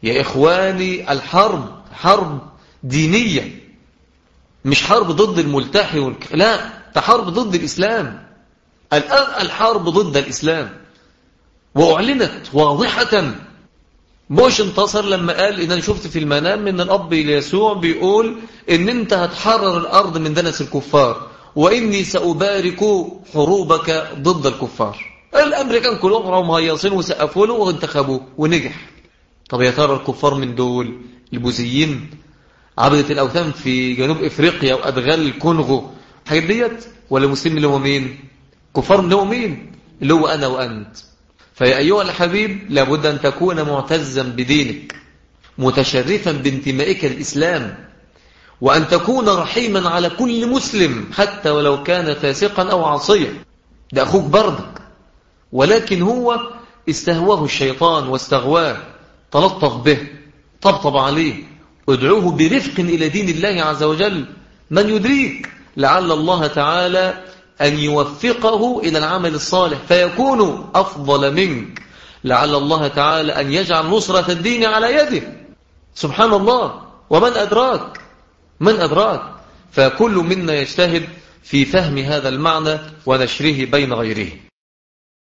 يا إخواني الحرب حرب دينية مش حرب ضد الملتحي والك... لا ده حرب ضد الإسلام الآن الحرب ضد الإسلام وأعلنت واضحة بوش انتصر لما قال إن أنا شفت في المنام من الأب ليسوع بيقول إن أنت هتحرر الأرض من دنس الكفار وإني سأبارك حروبك ضد الكفار الأمريكان كلهم راهم هيصين وسقفوا له وانتخبوه ونجح طب يا ترى الكفار من دول البوذيين عبدة الأوثان في جنوب إفريقيا وأدغال الكونغو حاجات ديت ولا مسلم اللي هو مين كفار اللي هو مين اللي هو أنا وأنت فيا أيها الحبيب لابد أن تكون معتزا بدينك متشرفا بانتمائك للإسلام وأن تكون رحيما على كل مسلم حتى ولو كان فاسقا أو عاصيا ده أخوك بردك ولكن هو استهواه الشيطان واستغواه تلطف به طبطب عليه ادعوه برفق إلى دين الله عز وجل من يدريك لعل الله تعالى أن يوفقه إلى العمل الصالح فيكون أفضل منك لعل الله تعالى أن يجعل نصرة الدين على يده سبحان الله ومن أدراك من أدراك فكل منا يجتهد في فهم هذا المعنى ونشره بين غيره